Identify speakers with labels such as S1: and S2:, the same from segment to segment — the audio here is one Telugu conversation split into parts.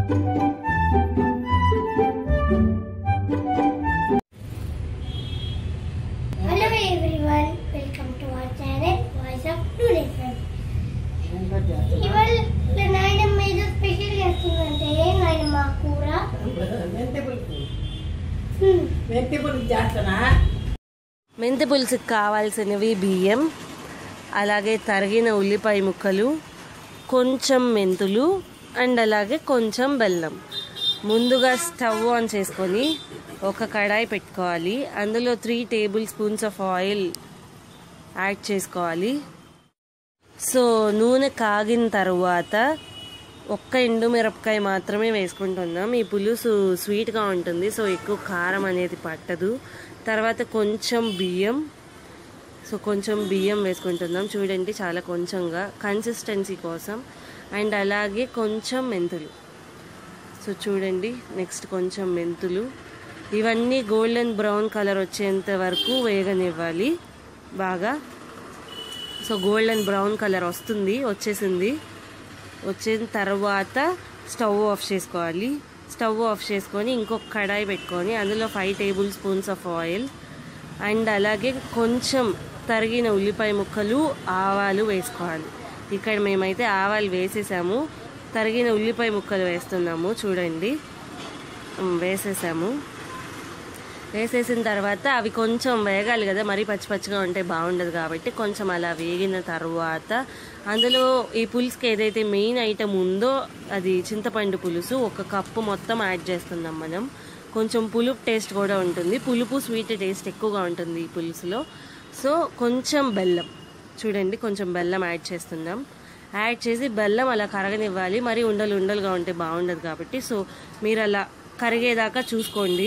S1: Hello everyone, welcome to our channel Voice of Today FM. ఇవాళ నాయనమ్మ ఏదో స్పెషల్ చేస్తుందంటే నాయనమ్మ కూర హ్మ్.
S2: వెజిటబుల్ చేస్తానా
S3: మెంతి పులుసుకి కావాల్సినవి బియ్యం అలాగే తరిగిన ఉల్లిపాయ ముక్కలు కొంచెం మెంతులు అండ్ అలాగే కొంచెం బెల్లం ముందుగా స్టవ్ ఆన్ చేసుకొని ఒక కడాయి పెట్టుకోవాలి అందులో three tablespoons of oil add చేసుకోవాలి సో నూనె కాగిన తర్వాత ఒక్క ఎండు మిరపకాయ మాత్రమే వేసుకుంటున్నాం ఈ పులుసు స్వీట్గా ఉంటుంది సో ఎక్కువ కారం అనేది పట్టదు తర్వాత కొంచెం బియ్యం సో కొంచెం బియ్యం వేసుకుంటున్నాం చూడండి చాలా కొంచెంగా కన్సిస్టెన్సీ కోసం అండ్ అలాగే కొంచెం మెంతులు సో చూడండి నెక్స్ట్ కొంచెం మెంతులు ఇవన్నీ గోల్డెన్ బ్రౌన్ కలర్ వచ్చేంత వరకు వేగనివ్వాలి బాగా సో గోల్డెన్ బ్రౌన్ కలర్ వస్తుంది వచ్చేసింది వచ్చిన తర్వాత స్టవ్ ఆఫ్ చేసుకోవాలి స్టవ్ ఆఫ్ చేసుకొని ఇంకొక కడాయి పెట్టుకొని అందులో five tablespoons of oil and అలాగే కొంచెం తరిగిన ఉల్లిపాయ ముక్కలు ఆవాలు వేసుకోవాలి ఇక్కడ మేమైతే ఆవాలు వేసేసాము తరిగిన ఉల్లిపాయ ముక్కలు వేస్తున్నాము చూడండి ఉమ్, వేసేసాము వేసేసిన తర్వాత అవి కొంచెం వేగాలి కదా మరీ పచ్చి పచ్చిగా ఉంటే బాగుండదు కాబట్టి కొంచెం అలా వేగిన తర్వాత అందులో ఈ పులుసుకి ఏదైతే మెయిన్ ఐటమ్ ఉందో అది చింతపండు పులుసు ఒక కప్పు మొత్తం యాడ్ చేస్తున్నాం మనం కొంచెం పులుపు టేస్ట్ కూడా ఉంటుంది పులుపు స్వీట్ టేస్ట్ ఎక్కువగా ఉంటుంది ఈ పులుసులో సో కొంచెం బెల్లం చూడండి కొంచెం బెల్లం యాడ్ చేస్తున్నాం యాడ్ చేసి బెల్లం అలా కరగనివ్వాలి మరి ఉండలు ఉండలుగా ఉంటే బాగుండదు కాబట్టి సో మీరు అలా కరిగేదాకా చూసుకోండి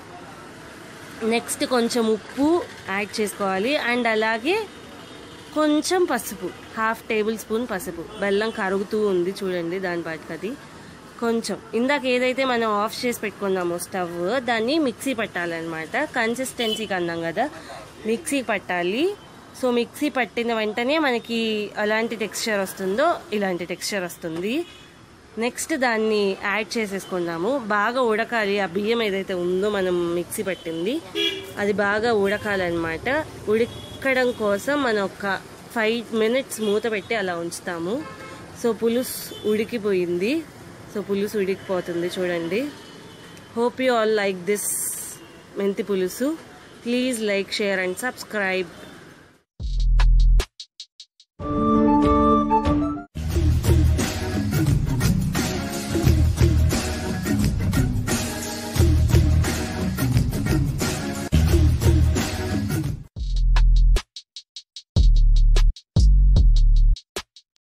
S3: నెక్స్ట్ కొంచెం ఉప్పు యాడ్ చేసుకోవాలి అండ్ అలాగే కొంచెం పసుపు హాఫ్ టేబుల్ స్పూన్ పసుపు బెల్లం కరుగుతూ ఉంది చూడండి దాని పాటికి అది కొంచెం ఇందాక ఏదైతే మనం ఆఫ్ చేసి పెట్టుకున్నామో స్టవ్ దాన్ని మిక్సీ పట్టాలన్నమాట కన్సిస్టెన్సీకి అన్నాం కదా మిక్సీ పట్టాలి సో మిక్సీ పట్టిన వెంటనే మనకి అలాంటి టెక్స్చర్ వస్తుందో ఇలాంటి టెక్స్చర్ వస్తుంది నెక్స్ట్ దాన్ని యాడ్ చేసేసుకున్నాము బాగా ఉడకాలి ఆ బియ్యం ఏదైతే ఉందో మనం మిక్సీ పట్టింది అది బాగా ఉడకాలన్నమాట ఉడకడం కోసం మనం ఒక ఫైవ్ మినిట్స్ మూత పెట్టి అలా ఉంచుతాము సో పులుసు ఉడికిపోయింది సో పులుసు ఉడికిపోతుంది చూడండి hope you all like this మెంతి పులుసు please like share and subscribe